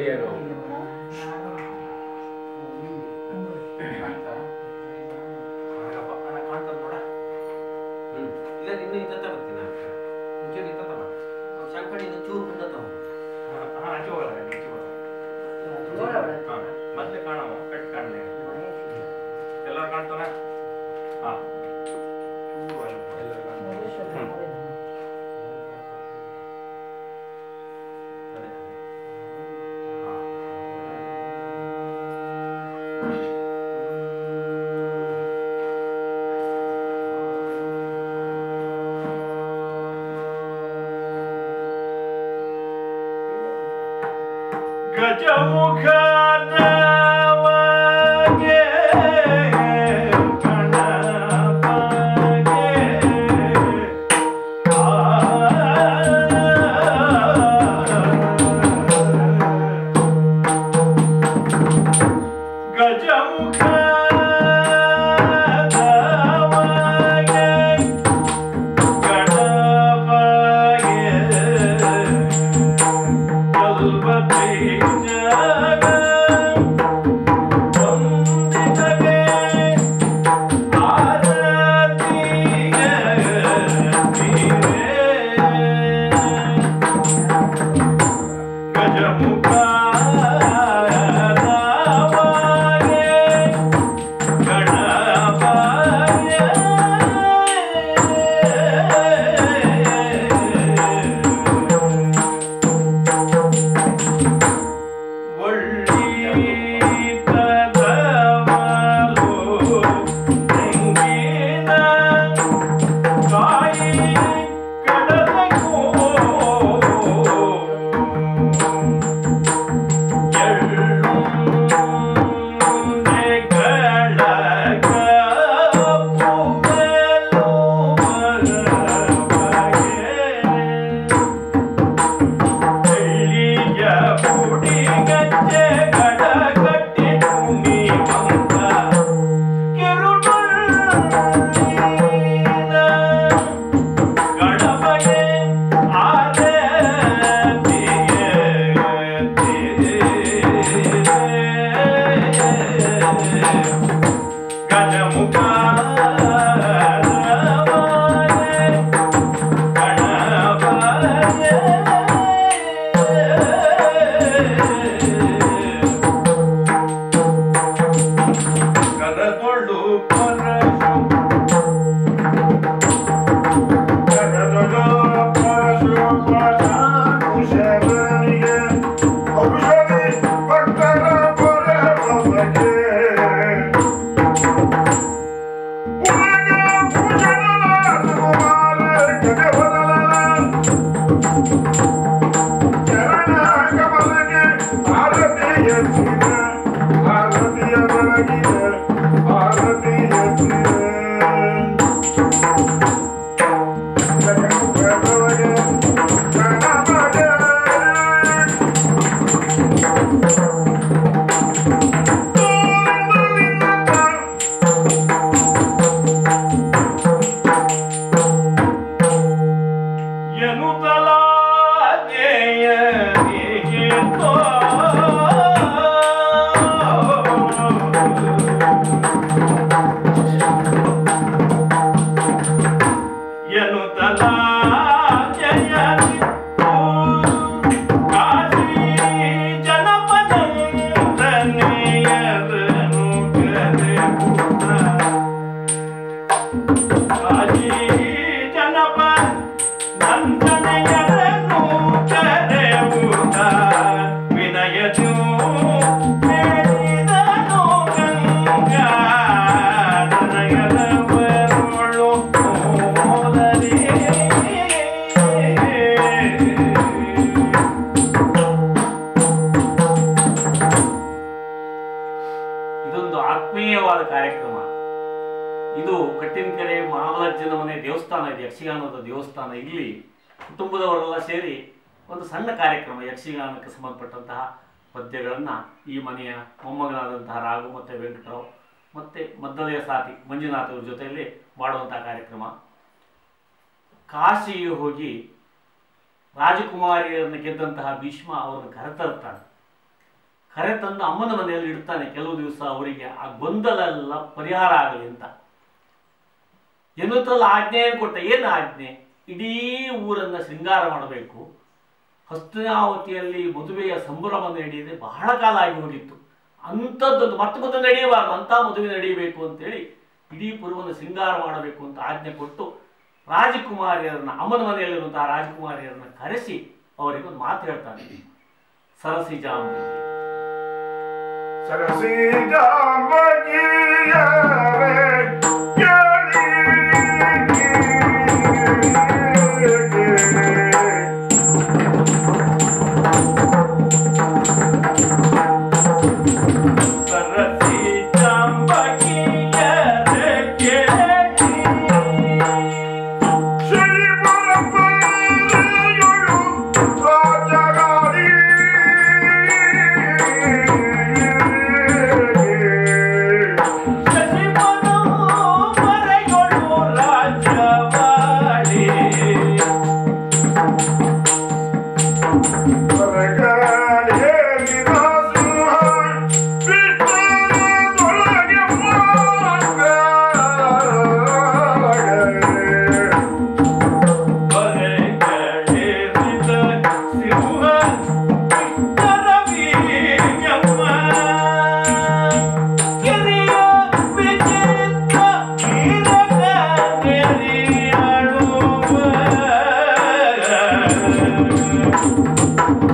ಹಿರಿಯರು ಹ್ಮ್. ಇಲ್ಲ ಇನ್ನು ಇತ್ತ ಬರ್ತೀನಿ ಒಂಚೂರು ಇತ್ತ ಬಾ ಶಂಕಡಿ ಇನ್ನು ಚೂರು ಮುಂದೆ ತಗೋ ಮೊದ್ಲೇ ಕಾಣವ ಕಟ್ ಕಾಣಲೆ ಎಲ್ಲರೂ ಕಾಣ್ತಾನ ಹಾ ಅದೇ ಗಜಮುಖದವಗೆ ಗಣಪಗೆ ಗಜಮುಖದವಗೆ ಕರದೊಳ್ಳು ಪರಶು ಕರದೊಳ್ಳು ಪರಶು ಪರಾನುಶರನಿಗೆ ಔಷಧಿ ಭಕ್ತರ ಪರಮಗೆ ಪುರಗ ಭೂಷಣನಾದ ಕುಮಾರ ಗಜವದನ ಚರಣ ಕಮಲಗೆ ಭಾರತೀಯ ಚಿರ ಭಾರತೀಯ ಬೆಳಗಿನ ಭಾರತೀಯ ಚಿರ ಜಗನ್ಮುಖದೊಳಗೆ ಗಣಪಗೆ ಜನಪ ನಂದನೆಯರನು ಕರೆಯುತ್ತ ವಿನಯದು ಹೇಳಿದನು ಗಂಗಾ ನನಗಲವರುಳು ಹೋದರೆ ಇದೊಂದು ಆತ್ಮೀಯವಾದ ಕಾರ್ಯಕ್ರಮ ಇದು ಕಟ್ಟಿನಕೆರೆ ಮಹಾರಾಜನ ಮನೆ ದೇವಸ್ಥಾನ ಇದೆ ಯಕ್ಷಗಾನದ ದೇವಸ್ಥಾನ ಇಲ್ಲಿ ಕುಟುಂಬದವರೆಲ್ಲ ಸೇರಿ ಒಂದು ಸಣ್ಣ ಕಾರ್ಯಕ್ರಮ ಯಕ್ಷಗಾನಕ್ಕೆ ಸಂಬಂಧಪಟ್ಟಂತಹ ಪದ್ಯಗಳನ್ನು ಈ ಮನೆಯ ಮೊಮ್ಮಗನಾದಂತಹ ರಾಘು ಮತ್ತು ವೆಂಕಟರಾವ್ ಮತ್ತು ಮದ್ದಲೆಯ ಸಾತಿ ಮಂಜುನಾಥ್ ಅವ್ರ ಜೊತೆಯಲ್ಲಿ ಮಾಡುವಂತಹ ಕಾರ್ಯಕ್ರಮ ಕಾಶಿಗೆ ಹೋಗಿ ರಾಜಕುಮಾರಿಯರನ್ನು ಗೆದ್ದಂತಹ ಭೀಷ್ಮ ಅವರನ್ನು ಕರೆತರ್ತಾನೆ ಕರೆತಂದು ಅಮ್ಮನ ಮನೆಯಲ್ಲಿ ಇಡ್ತಾನೆ ಕೆಲವು ದಿವಸ ಅವರಿಗೆ ಆ ಗೊಂದಲ ಎಲ್ಲ ಪರಿಹಾರ ಆಗಲಿ ಅಂತ ಎನ್ನುತ್ತಲ್ಲ ಆಜ್ಞೆಯನ್ನು ಕೊಟ್ಟ ಏನು ಆಜ್ಞೆ ಇಡೀ ಊರನ್ನ ಶೃಂಗಾರ ಮಾಡಬೇಕು ಹಸ್ತಿನಾವತಿಯಲ್ಲಿ ಮದುವೆಯ ಸಂಭ್ರಮ ನಡೆಯದೆ ಬಹಳ ಕಾಲ ಆಗಿ ಹೋಗಿತ್ತು ಅಂಥದ್ದೊಂದು ಮತ್ತೆ ಮತ್ತೆ ನಡೆಯಬಾರದು ಅಂತ ಮದುವೆ ನಡೆಯಬೇಕು ಅಂತೇಳಿ ಇಡೀ ಪುರವನ್ನು ಶೃಂಗಾರ ಮಾಡಬೇಕು ಅಂತ ಆಜ್ಞೆ ಕೊಟ್ಟು ರಾಜಕುಮಾರಿಯರನ್ನ ಅಮ್ಮನ ಮನೆಯಲ್ಲಿರುವಂತಹ ರಾಜಕುಮಾರಿಯರನ್ನ ಕರೆಸಿ ಅವರಿಗೆ ಒಂದು ಮಾತು ಹೇಳ್ತಾನೆ ಸರಸಿಜಾಂಬಿ ಸರಸಿ ಜಾಂಬಕಿಯರೆ ಕೇಳಿ ಶಶಿಮನು ಮರೆಗಳು ರಾಜವಾಡಿ ಬರೆಗಳಿರಿದ ಸಿಂಹ ವಿಕ್ರಮೀಯಮ್ಮ. ಕಿರಿಯ ವಿಚಿತ್ರ ವೀರಗ ನೆರೆಯಾಳುವ.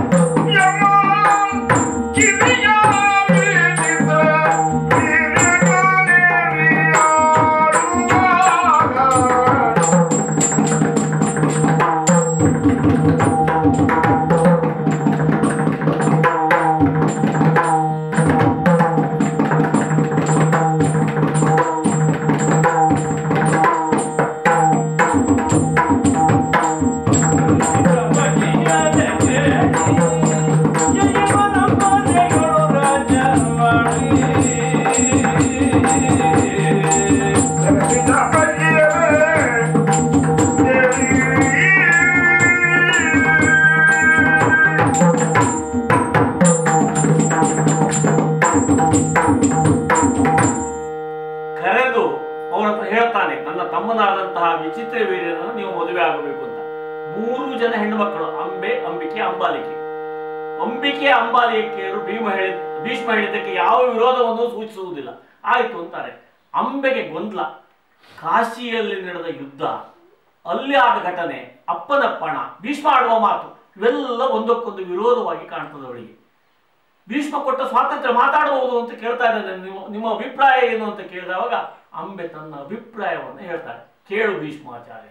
ಕರೆದು ಅವರ ಹತ್ರ ಹೇಳ್ತಾನೆ ನನ್ನ ತಮ್ಮನಾದಂತಹ ವಿಚಿತ್ರ ವೀರ್ಯನನ್ನು ನೀವು ಮದುವೆ ಆಗಬೇಕು ಅಂತ ಮೂರು ಜನ ಹೆಣ್ಣು ಮಕ್ಕಳು ಅಂಬೆ ಅಂಬಿಕೆ ಅಂಬಾಲಿಕೆ ಅಂಬಿಕೆ ಅಂಬಾಲಿಕೆಯರು ಭೀಮ ಹೇಳಿ ಭೀಷ್ಮ ಹೇಳಿದ್ದಕ್ಕೆ ಯಾವ ವಿರೋಧವನ್ನು ಸೂಚಿಸುವುದಿಲ್ಲ ಆಯ್ತು ಅಂತಾರೆ ಅಂಬೆಗೆ ಗೊಂದಲ ಕಾಶಿಯಲ್ಲಿ ನಡೆದ ಯುದ್ಧ ಅಲ್ಲಿ ಆದ ಘಟನೆ ಅಪ್ಪನ ಪಣ ಭೀಷ್ಮ ಆಡುವ ಮಾತು ಇವೆಲ್ಲ ಒಂದಕ್ಕೊಂದು ವಿರೋಧವಾಗಿ ಕಾಣ್ತದೆ ಅವಳಿಗೆ ಭೀಷ್ಮ ಕೊಟ್ಟ ಸ್ವಾತಂತ್ರ್ಯ ಮಾತಾಡಬಹುದು ಅಂತ ಕೇಳ್ತಾ ಇದ್ದಾನೆ ನಿಮ್ಮ ನಿಮ್ಮ ಅಭಿಪ್ರಾಯ ಏನು ಅಂತ ಕೇಳಿದವಾಗ ಅಂಬೆ ತನ್ನ ಅಭಿಪ್ರಾಯವನ್ನು ಹೇಳ್ತಾರೆ ಕೇಳು ಭೀಷ್ಮಾಚಾರ್ಯ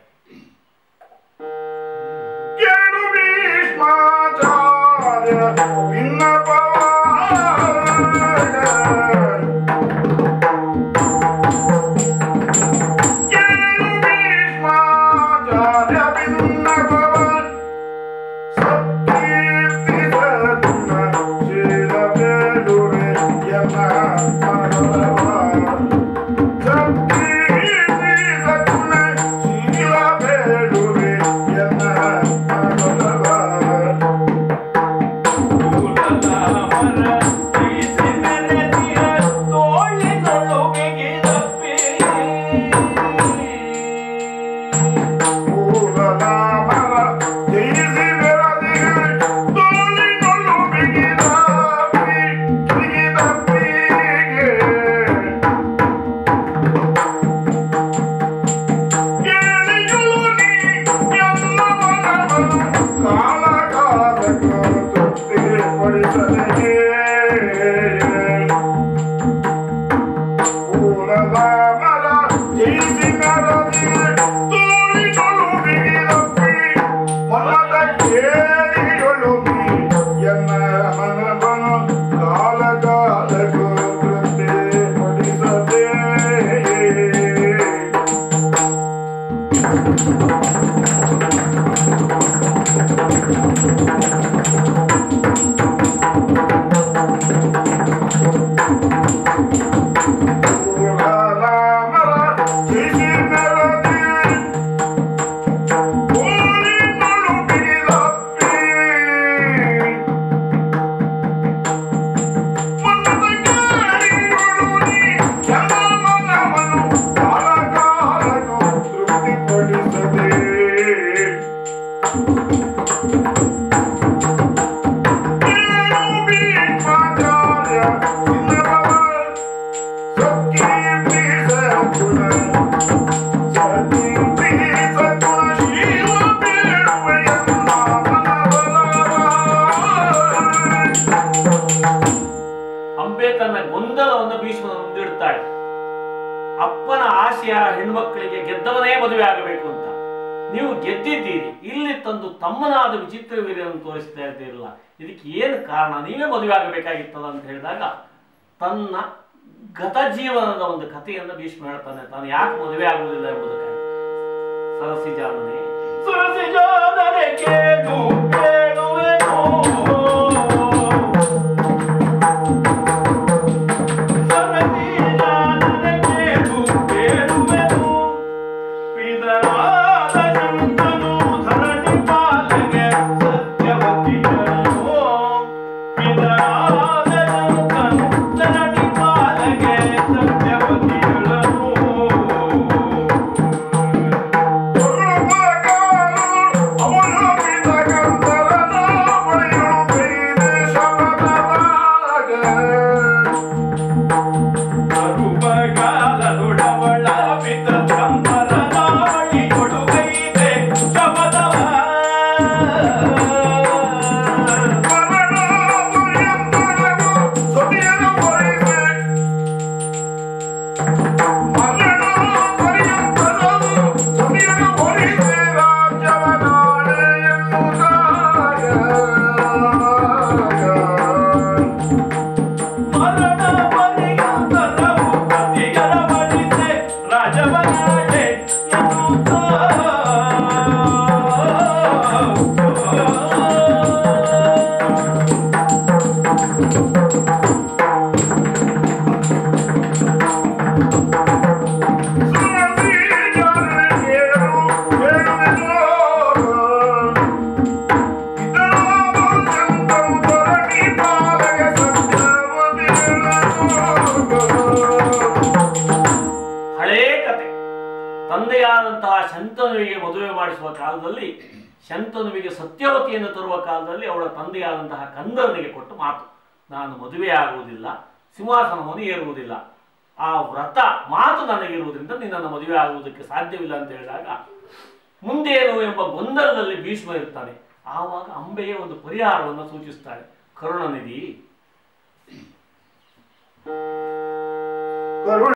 ರಾಮರ ಮಕ್ಕಳಿಗೆ ಗೆದ್ದವನೇ ಮದುವೆ ಆಗಬೇಕು ಅಂತ ನೀವು ಗೆದ್ದಿದ್ದೀರಿ ಇಲ್ಲಿ ತಂದು ತಮ್ಮನಾದ ವಿಚಿತ್ರ ವೀರ್ಯವನ್ನು ತೋರಿಸ್ತಾ ಇದ್ದೀರಲ್ಲ ಇದಕ್ಕೆ ಏನು ಕಾರಣ ನೀವೇ ಮದುವೆ ಆಗಬೇಕಾಗಿತ್ತಲ್ಲ ಅಂತ ಹೇಳಿದಾಗ ತನ್ನ ಗತ ಜೀವನದ ಒಂದು ಕಥೆಯನ್ನು ಭೀಷ್ಮ ಹೇಳ್ತಾನೆ ತಾನು ಯಾಕೆ ಮದುವೆ ಆಗುವುದಿಲ್ಲ ಎಂಬುದಕ್ಕಾಗಿ ಸರಸಿ ಜಾಣನೆ ಸುರಸಿಜಾದರೆ ಕೇಳು ಕೇಳುವೆನು ಸರಸಿಜಾದರೆ ಕೇಳು ಕೇಳುವೆನು ಪಿತರಾದ ಶಂಕನು ಧರಣಿ ಪಾಲಗೆ ಸತ್ಯವತಿಯನು ಪಿತರಾದ ಶಂಕನು ಧರಣಿ ಪಾಲಗೆ ಸತ್ಯವತಿಯನು ಕರುಬಗಾಲದೊಡವಳ ಪಿತ ಚಂಬರನ ಬಳಿ ಕೊಡುಗೈದೆ ಶಬದವ ಮರಣ ಪರ್ಯಂತರವು ಪತಿಯರ ಬಳಿದೆ ರಾಜವನಾಡೆ ಹಳೇ ಕತೆ ತಂದೆಯಾದಂತಹ ಶಂತನುವಿಗೆ ಮದುವೆ ಮಾಡಿಸುವ ಕಾಲದಲ್ಲಿ ಶಂತನುವಿಗೆ ಸತ್ಯವತಿಯನ್ನು ತರುವ ಕಾಲದಲ್ಲಿ ಅವಳ ತಂದೆಯಾದಂತಹ ಕಂದರನಿಗೆ ಕೊಟ್ಟು ಮಾತು ನಾನು ಮದುವೆ ಆಗುವುದಿಲ್ಲ ಸಿಂಹಾಸನವನ್ನು ಏರುವುದಿಲ್ಲ ಆ ವ್ರತ ಮಾತು ನನಗಿರುವುದರಿಂದ ನಿನ್ನನ್ನು ಮದುವೆ ಆಗುವುದಕ್ಕೆ ಸಾಧ್ಯವಿಲ್ಲ ಅಂತ ಹೇಳಿದಾಗ ಮುಂದೇನು ಎಂಬ ಗೊಂದಲದಲ್ಲಿ ಭೀಷ್ಮ ಇರ್ತಾನೆ ಆವಾಗ ಅಂಬೆಯ ಒಂದು ಪರಿಹಾರವನ್ನು ಸೂಚಿಸ್ತಾಳೆ ಕರುಣನಿಧಿ